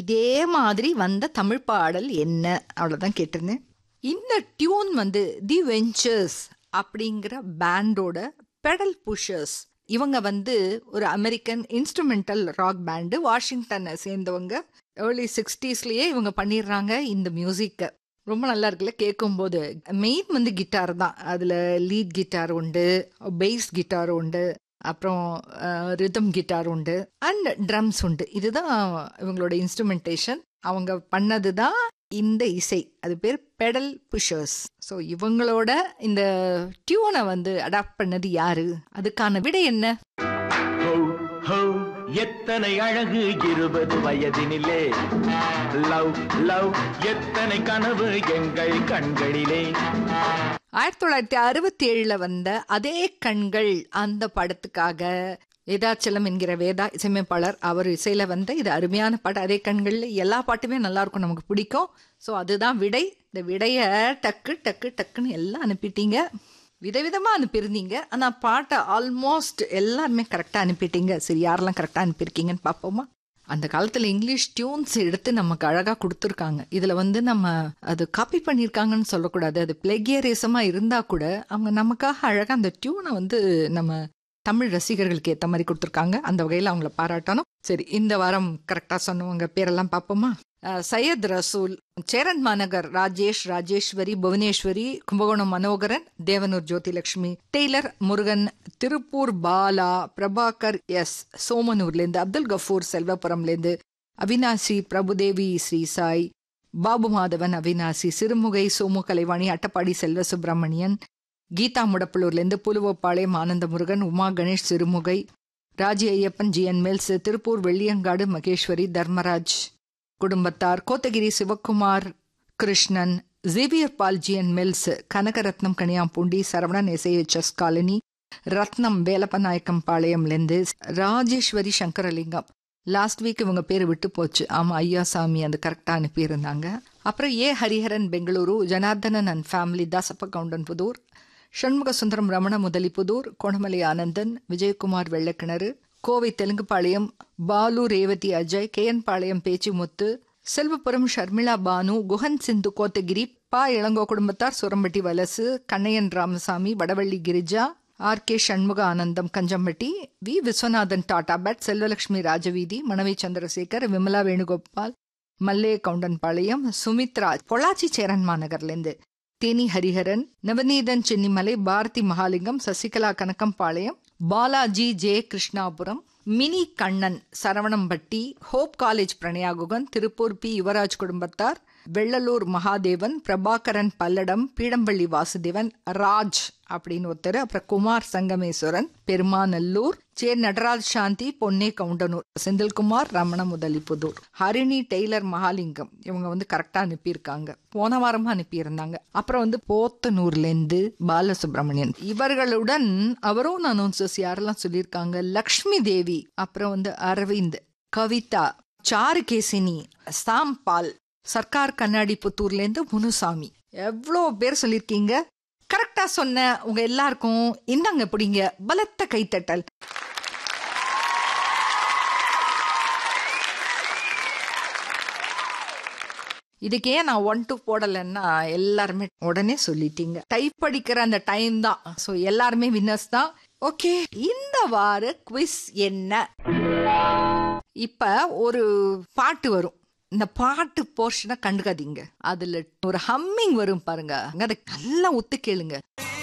இதே மாதிரி வந்த தமிழ் பாடல் என்ன அவ்வளோதான் கேட்டிருந்தேன் இந்த டியூன் வந்து தி வெஞ்சர்ஸ் அப்படிங்கிற பேண்டோட பெடல் புஷர்ஸ் இவங்க வந்து ஒரு அமெரிக்கன் இன்ஸ்ட்ருமெண்டல் ராக் பேண்டு வாஷிங்டனை சேர்ந்தவங்க ஏர்லி சிக்ஸ்டீஸ்லயே இவங்க பண்ணிடுறாங்க இந்த மியூசிக்கை ரொம்ப நல்லா இருக்குல்ல கேட்கும்போது மெயின் வந்து கிட்டார் தான் அதில் லீட் கிட்டார் உண்டு பேஸ் கிட்டார் உண்டு அப்புறம் ரிதம் கிட்டார் உண்டு அண்ட் ட்ரம்ஸ் உண்டு இதுதான் இவங்களோட இன்ஸ்ட்ருமெண்டேஷன் அவங்க பண்ணது தான் இந்த இசை அது பேர் பெடல் புஷர்ஸ் ஸோ இவங்களோட இந்த டியூனை வந்து அடாப்ட் பண்ணது யாரு அதுக்கான விடை என்ன ஹோ ஹோ எத்தனை அழகு இருபது வயதினிலே லவ் லவ் எத்தனை கனவு எங்கள் கண்களிலே ஆயிரத்தி தொள்ளாயிரத்தி அறுபத்தி ஏழுல வந்த அதே கண்கள் அந்த படத்துக்காக வேதாச்சலம் என்கிற வேதா இசையமைப்பாளர் அவர் இசையில வந்த இது அருமையான பாட்டு அதே கண்கள்ல எல்லா பாட்டுமே நல்லா இருக்கும் நமக்கு பிடிக்கும் ஸோ அதுதான் விடை இந்த விடைய டக்கு டக்கு டக்குன்னு எல்லாம் அனுப்பிட்டீங்க விதவிதமா அனுப்பியிருந்தீங்க ஆனா பாட்டை ஆல்மோஸ்ட் எல்லாருமே கரெக்டா அனுப்பிட்டீங்க சரி யாரெல்லாம் கரெக்டா அனுப்பியிருக்கீங்கன்னு பார்ப்போமா அந்த காலத்துல இங்கிலீஷ் டியூன்ஸ் எடுத்து நமக்கு அழகா கொடுத்துருக்காங்க இதுல வந்து நம்ம அது காப்பி பண்ணியிருக்காங்கன்னு சொல்லக்கூடாது அது பிளெகியரிசமா இருந்தா கூட அவங்க நமக்காக அழகா அந்த டியூனை வந்து நம்ம தமிழ் ரசிகர்களுக்கு ஏத்த மாதிரி கொடுத்துருக்காங்க அந்த வகையில அவங்கள பாராட்டணும் சரி இந்த வாரம் கரெக்டா சொன்னவங்க பேரெல்லாம் பார்ப்போமா அஹ், சையத் ரசூல் சேரன் மாநகர் ராஜேஷ் ராஜேஸ்வரி புவனேஸ்வரி கும்பகோணம் மனோகரன் தேவனூர் ஜோதிலட்சுமி டெய்லர் முருகன் திருப்பூர் பாலா பிரபாகர் எஸ் சோமனூர்லேருந்து அப்துல் கஃபூர் செல்வபுரம்லேருந்து அவினாசி பிரபுதேவி ஸ்ரீசாய் பாபு மாதவன் அவினாசி சிறுமுகை சோமு கலைவாணி அட்டப்பாடி செல்வ சுப்பிரமணியன் கீதா முடப்பலூர்லேருந்து புலுவப்பாளையம் ஆனந்த முருகன் உமா கணேஷ் சிறுமுகை ராஜி ஐயப்பன் ஜிஎன் மில்ஸ் திருப்பூர் வெள்ளியங்காடு மகேஸ்வரி தர்மராஜ் குடும்பத்தார் Kotagiri Sivakumar Krishnan Xavier Paul GN mills Kanagarathnam Kaniyampoondi Saravanan SIHS colony Rathnam Velappanayakkam பாளையம்லேருந்து ராஜேஸ்வரி சங்கரலிங்கம் லாஸ்ட் வீக் இவங்க பேர் விட்டு போச்சு ஆமா ஐயாசாமி அந்த கரெக்டா அனுப்பியிருந்தாங்க அப்புறம் A Hariharan Bengaluru Janardhanan and family Dasappa Goundan Pudur Shanmuga Sundaram Ramana Muthalipudur Konamalai Anandhan Vijayakumar Vellakinaru Kovai Telungupalayam Balu Revathi Ajay KN Palayam Pechimuthu Selvapuram Sharmila Banu Guhan Sindhu Kotagiri Pa Ilango குடும்பத்தார் Surampatti Valasu Kannaiyan Ramasamy Vadavalli Girija R K Shanmuga Anandham Kanjampatti V Viswanathan டாடா பட் செல்வலட்சுமி ராஜவீதி மணவி சந்திரசேகர் விமலா வேணுகோபால் மல்லே கவுண்டன்பாளையம் சுமித்ரா பொள்ளாச்சி சேரன்மா நகர்லேருந்து Theni Hariharan Navaneethan Chennimalai Bharathi Mahalingam Sasikala Kanagampalayam Balaji J Krishnapuram Mini Kannan Saravanampatti Hope College Pranayaguhan Tiruppur P Yuvaraj குடும்பத்தார் வெள்ளலூர் மகாதேவன் பிரபாகரன் பல்லடம் பீடம்பள்ளி வாசுதேவன் ராஜ் அப்படின்னு ஒருத்தர் அப்புறம் குமார் சங்கமேஸ்வரன் பெருமாநல்லூர் சே நடராஜ் சாந்தி பொன்னே கவுண்டனூர் செந்தில்குமார் ரமண முதலிப்புதூர் ஹரிணி டெய்லர் மகாலிங்கம் இவங்க வந்து கரெக்டா அனுப்பியிருக்காங்க போன வாரமா அனுப்பியிருந்தாங்க அப்புறம் வந்து போத்தனூர்லேருந்து பாலசுப்ரமணியன் இவர்களுடன் அவரும் அனௌன்சர்ஸ் யாரெல்லாம் சொல்லியிருக்காங்க லக்ஷ்மி தேவி அப்புறம் வந்து அரவிந்த் கவிதா சாருகேசினி சாம்பால் சர்க்கார் கண்ணாடி புத்தூர்லேருந்து முனுசாமி எவ்வளோ பேர் சொல்லியிருக்கீங்க கரெக்டா சொன்ன உங்க எல்லாருக்கும் இந்தாங்க பிடிங்க பலத்த கைத்தட்டல் இதுக்கு ஏன் நான் ஒன் டூ போடலைன்னா எல்லாருமே உடனே சொல்லிட்டீங்க டைப் படிக்கிற அந்த டைம் தான் ஸோ எல்லாருமே வின்னர்ஸ் தான் ஓகே இந்த வார குவிஸ் என்ன இப்ப ஒரு பாட்டு வரும் இந்த பாட்டு போர்ஷனை கண்டுக்காதீங்க அதுல ஒரு ஹம்மிங் வரும் பாருங்க அதை நல்லா ஒத்து கேளுங்க